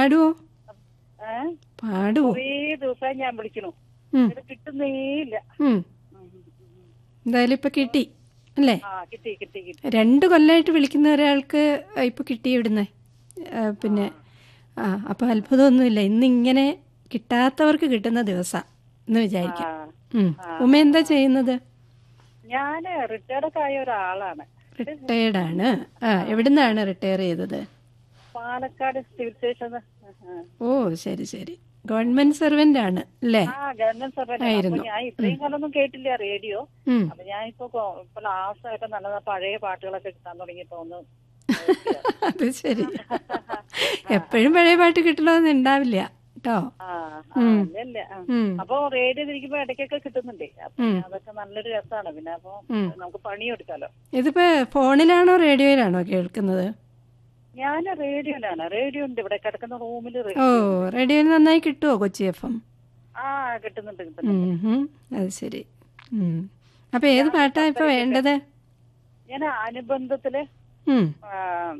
പാടുവോ ഏ പാടുവോ കുറേ ദിവസമായി ഞാൻ വിളിക്കണു ഉം, ഇത് കിട്ടുന്നേ ഇല്ല ഉം. എന്തായാലും ഇപ്പൊ കിട്ടി അല്ലേ ആ കിട്ടി കിട്ടി കിട്ടി രണ്ട് കൊല്ലമായിട്ട് വിളിക്കുന്ന ഒരാൾക്ക് ഇപ്പൊ കിട്ടി ഇവിടുന്ന് ആ, പിന്നെ ആ അപ്പൊ അത്ഭുതമൊന്നുമില്ല ഇന്ന് ഇങ്ങനെ കിട്ടാത്തവർക്ക് കിട്ടുന്ന ദിവസം എന്ന് വിചാരിക്കാം ആ ഉം. ഉമ്മ എന്താ ചെയ്യുന്നത് ഞാന് റിട്ടയർഡ് ഒക്കെ ആയ ഒരാളാണ് റിട്ടയർഡ് ആണ് ആ എവിടുന്നാണ് റിട്ടയർ ചെയ്തത് പാലക്കാട് സിവിൽ സ്റ്റേഷൻ ഓ ശരി ശരി ഗവൺമെന്റ് സർവന്റ് ആണ് അല്ലേ ആ ഗവൺമെന്റ് സർവന്റ് ആയിരുന്നു. ഞാൻ ഇത്രയും കാലമൊന്നും കേട്ടില്ല റേഡിയോ ഉം. അപ്പൊ ഞാൻ ഇപ്പൊ കൊ- ഇപ്പൊ ലാസ്റ്റ് ആയിട്ട് നല്ല പഴയ പാട്ടുകളൊക്കെ കിട്ടാൻ തുടങ്ങിയപ്പോ ഒന്ന് അത് ശരി എപ്പോഴും പഴയ പാട്ട് കിട്ടണമെന്ന് ഉണ്ടാവില്ല കേട്ടോ ആ ആ, ഇല്ല, ഇല്ല ആ. ഉം. അപ്പൊ റേഡിയോ തിരിക്കുമ്പോ ഇടയ്ക്കൊക്കെ കിട്ടുന്നുണ്ടേ അപ്പൊ ഉം. അതൊക്കെ നല്ലൊരു രസമാണ് പിന്നെ അപ്പൊ ഉം. നമുക്ക് പണിയെടുക്കാലോ ഇതിപ്പോ ഫോണിലാണോ റേഡിയോയിലാണോ കേൾക്കുന്നത് ഞാൻ റേഡിയോയിലാണ് റേഡിയോ ഉണ്ട് ഇവിടെ കിടക്കുന്ന റൂമിൽ ഓ റേഡിയോയിൽ നന്നായി കിട്ടുമോ കൊച്ചി എഫ് എം ആ കിട്ടുന്നുണ്ട് കിട്ടുന്നുണ്ട് അത് ശരി ഉം. അപ്പൊ ഏത് പാട്ടാ ഇപ്പൊ വേണ്ടത് ഞാൻ അനുബന്ധത്തില് ഉം. ആ,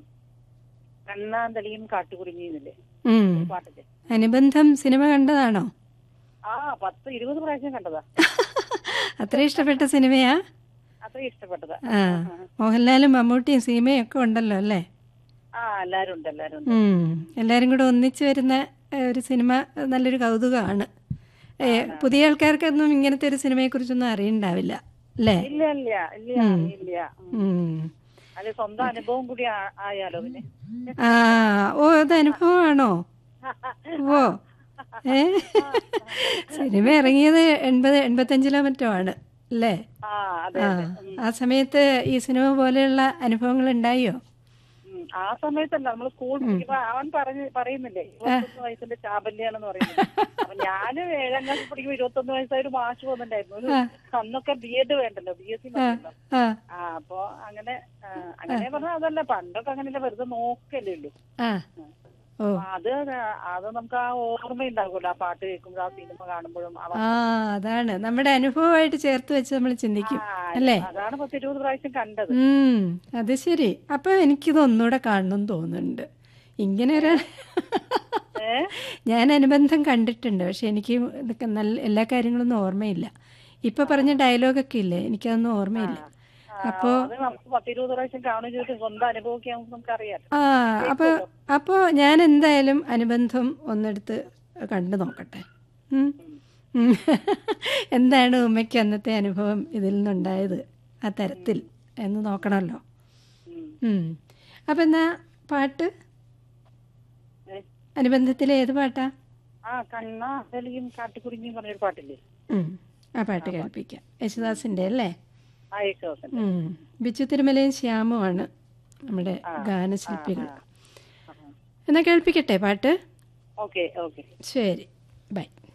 കണ്ണാന്തളിയും കാട്ടുകുറിഞ്ഞിന്നില്ലേ ഉം. പാട്ടില് അനുബന്ധം സിനിമ കണ്ടതാണോ ആ പത്ത് ഇരുപത് പ്രാവശ്യം കണ്ടതാ അത്ര ഇഷ്ടപ്പെട്ട സിനിമയാ അത്ര ഇഷ്ടപ്പെട്ടതാ ആ മോഹൻലാലും മമ്മൂട്ടിയും സീമയും ഒക്കെ ഉണ്ടല്ലോ അല്ലേ ആ എല്ലാരും ഉണ്ട് എല്ലാരും ഉണ്ട് ഉം. എല്ലാരും കൂടെ ഒന്നിച്ചു വരുന്ന ഏ, ഒരു സിനിമ നല്ലൊരു കൗതുകമാണ് ഏ, പുതിയ ആൾക്കാർക്കൊന്നും ഇങ്ങനത്തെ ഒരു സിനിമയെ കുറിച്ചൊന്നും അറിയണ്ടാവില്ല അല്ലേ ഇല്ല ഇല്ല ഇല്ല ഇല്ല ഉം. ഉം. അത് സ്വന്തം അനുഭവം കൂടി ആ- ആയാലോ പിന്നെ ആ ഓ അത് അനുഭവമാണോ ഓ ഏ സിനിമ ഇറങ്ങിയത് എൺപത് എൺപത്തഞ്ചിലോ മറ്റോ ആണ് അല്ലേ ആ അതെ ആ അതെ ആ സമയത്ത് ഈ സിനിമ പോലെയുള്ള അനുഭവങ്ങൾ ഉണ്ടായോ ഉം. ആ സമയത്തല്ല നമ്മൾ സ്കൂൾ പഠിക്കുമ്പോ അവൻ പറഞ്ഞ് പറയുന്നില്ലേ ഇരുപത്തൊന്ന് വയസ്സിന്റെ ചാബല്യാണെന്ന് പറയുന്നത് അപ്പൊ ഞാന് ഏഴാം ക്ലാസ് പഠിക്കുമ്പോ ഇരുപത്തൊന്ന് വയസ്സായ ഒരു മാഷ് വന്നിട്ടുണ്ടായിരുന്നു ഒരു അന്നൊക്കെ ബി എഡ് വേണ്ടല്ലോ ബി എസ് സി മതിയല്ലോ ആ ആ അപ്പൊ അങ്ങനെ ആ, അങ്ങനെ പറഞ്ഞാൽ അതല്ല പണ്ടൊക്കെ അങ്ങനെയല്ല വെറുതെ നോക്കല്ലേ ഉള്ളൂ ആ ഓ അപ്പൊ അത് അത് നമുക്ക് ആ ഓർമ്മ ഉണ്ടാകുമല്ലോ ആ പാട്ട് കേൾക്കുമ്പോഴും ആ സിനിമ കാണുമ്പോഴും അവ- ആ അതാണ് നമ്മുടെ അനുഭവമായിട്ട് ചേർത്ത് വെച്ച് നമ്മൾ ചിന്തിക്കും ആ, അല്ലേ അതാണ് പത്ത് ഇരുപത് പ്രാവശ്യം കണ്ടത് ഉം അത് ശരി അപ്പൊ എനിക്കിത് ഒന്നുകൂടെ കാണണം തോന്നുന്നുണ്ട് ഇങ്ങനെ ഒരു ഏ ഞാൻ അനുബന്ധം കണ്ടിട്ടുണ്ട് പക്ഷെ എനിക്ക് ഇതൊക്കെ നല്ല എല്ലാ കാര്യങ്ങളൊന്നും ഓർമ്മയില്ല ഇപ്പൊ പറഞ്ഞ ഡയലോഗൊക്കെ ഇല്ലേ എനിക്കതൊന്നും ഓർമ്മയില്ല ആ, അപ്പോ അത് നമുക്ക് പത്തിരുപത് പ്രാവശ്യം കാണുകയും ചെയ്തിട്ട് സ്വന്തം അനുഭവമൊക്കെ ആകുമ്പോൾ നമുക്ക് അറിയാം ആ അപ്പൊ അപ്പോ ഞാൻ എന്തായാലും അനുബന്ധം ഒന്നെടുത്ത് കണ്ടു നോക്കട്ടെ ഉം. ഉം. എന്താണ് ഉമ്മയ്ക്ക് അന്നത്തെ അനുഭവം ഇതിൽ നിന്നുണ്ടായത് ആ തരത്തിൽ എന്ന് നോക്കണമല്ലോ ഉം. അപ്പൊ എന്നാ പാട്ട് ഏ? അനുബന്ധത്തിലെ ഏത് പാട്ടാ ആ കണ്ണ അതെളിയും കാട്ടുകുറിഞ്ഞിയും പറഞ്ഞൊരു പാട്ടില്ലേ ഉം. ആ പാട്ട് കേൾപ്പിക്കാം യേശുദാസിന്റെ അല്ലേ ആ യേശുദാസൻ ഉം. ബിജു തിരുമലയും ശ്യാമുമാണ് നമ്മുടെ ഗാനശില്പികൾ എന്നാ കേൾപ്പിക്കട്ടെ പാട്ട് ഓക്കെ ഓക്കെ ശരി ബൈ